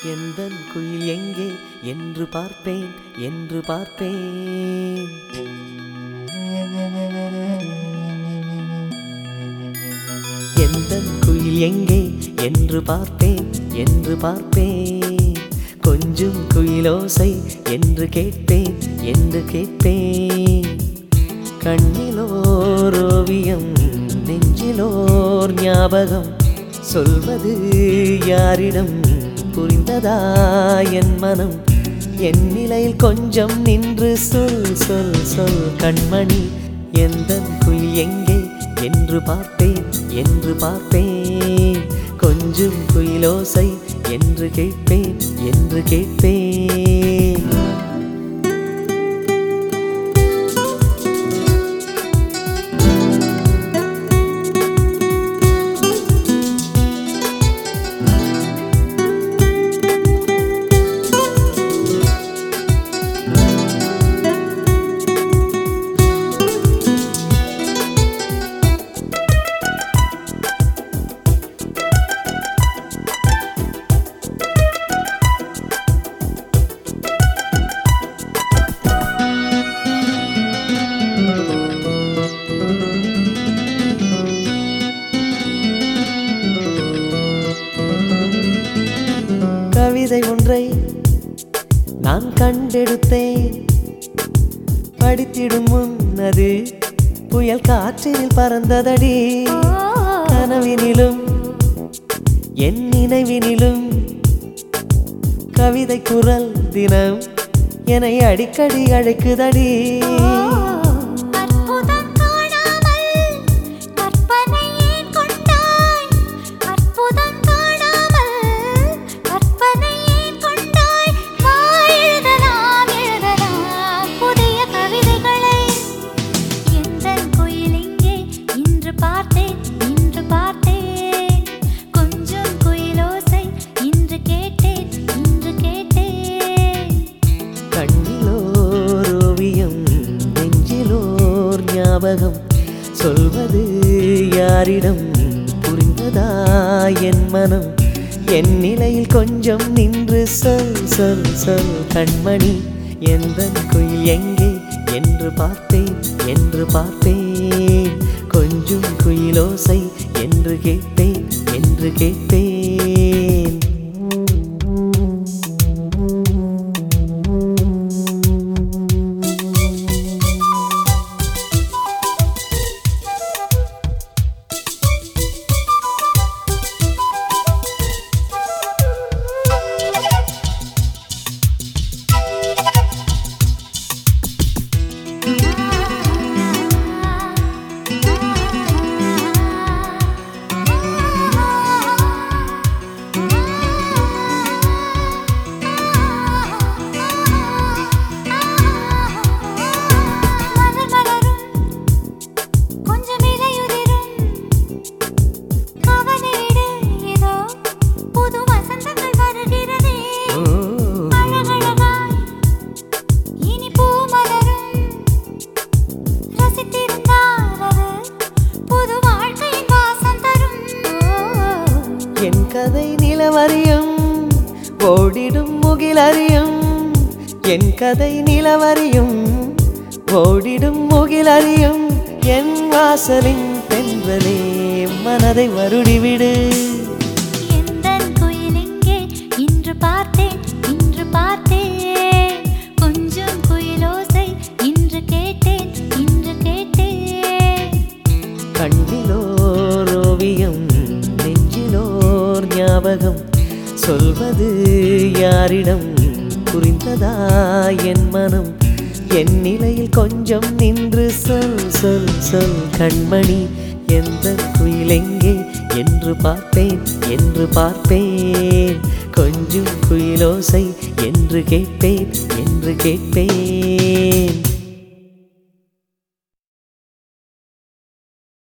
எந்தன் குயில் எங்கே என்று பார்ப்பேன் என்று பார்ப்பேன் எந்தன் குயில் எங்கே என்று பார்ப்பேன் என்று பார்ப்பேன் கொஞ்சம் குயிலோசை என்று கேட்பேன் என்று கேட்பேன் கண்ணிலோர் ஓவியம் நெஞ்சிலோர் ஞாபகம் சொல்வது யாரிடம் புரிந்ததா என் மனம் என் நிலையில் கொஞ்சம் நின்று சொல் சொல் சொல் கண்மணி எந்த குயில் எங்கே என்று பார்ப்பேன் என்று பார்ப்பேன் கொஞ்சம் குயிலோசை என்று கேட்பேன் என்று கேட்பேன் கவிதை ஒன்றை நான் கண்டெடுத்தேன் படித்திடும் முன் அது புயல் காற்றினில் பறந்ததடி கனவினிலும் என் நினைவினிலும் கவிதை குரல் தினம் என்னை அடிக்கடி அழைக்குதடி அற்புதம் காணாமல் கற்பனை ஏன் கொண்டாய் அற்புதம் காணாமல் கற்பனை ஏன் கொண்டாய் வா எழுதலாம் எழுதலாம் புதிய கவிதைகளை எந்தன் குயில் இங்கே இன்று பார்த்தேன் இன்று பார்த்தேன் கொஞ்சம் குயிலோசை இன்று கேட்டேன் இன்று கேட்டேன் கண்ணிலோர் ஓவியம் நெஞ்சிலோர் ஞாபகம் சொல்வது யாரிடம் புரிந்ததா என் மனம் என் நிலையில் கொஞ்சம் நின்று சொல் சொல் சொல் கண்மணி எந்த குயில் எங்கே என்று பார்த்தேன் என்று பார்த்தேன் கொஞ்சம் குயிலோசை என்று கேட்பேன் என்று கேட்பேன் மலர் மலரும் கொஞ்சம் இலையுதிரும் கவலையிடு ஏதோ புது வசந்தங்கள் வருகிறதே ஓ அழகழகாய் இனி பூ மலரும் ரசித்திருந்தால் அது புது வாழ்க்கையின் வாசம் தரும் என் கதை நிலவரியும் ஓடிடும் முகிலறியும் என் கதை நிலவரியும் ஓடிடும் முகிலறியும் என் வாசலின் தென்றலே மனதை வருடிவிடு எந்தன் குயில் எங்கே இன்று பார்த்தேன் இன்று பார்த்தேன் கொஞ்சம் குயிலோசை இன்று கேட்டேன் இன்று கேட்டேன் கண்ணிலோர் ஓவியம் நெஞ்சிலோர் ஞாபகம் சொல்வது யாரிடம் புரிந்ததா என் மனம் என் நிலையில் கொஞ்சம் நின்று சொல் சொல் சொல் கண்மணி எந்த குயிலெங்கே என்று பார்ப்பேன் என்று பார்ப்பேன் கொஞ்சம் குயிலோசை என்று கேட்பேன் என்று கேட்பேன்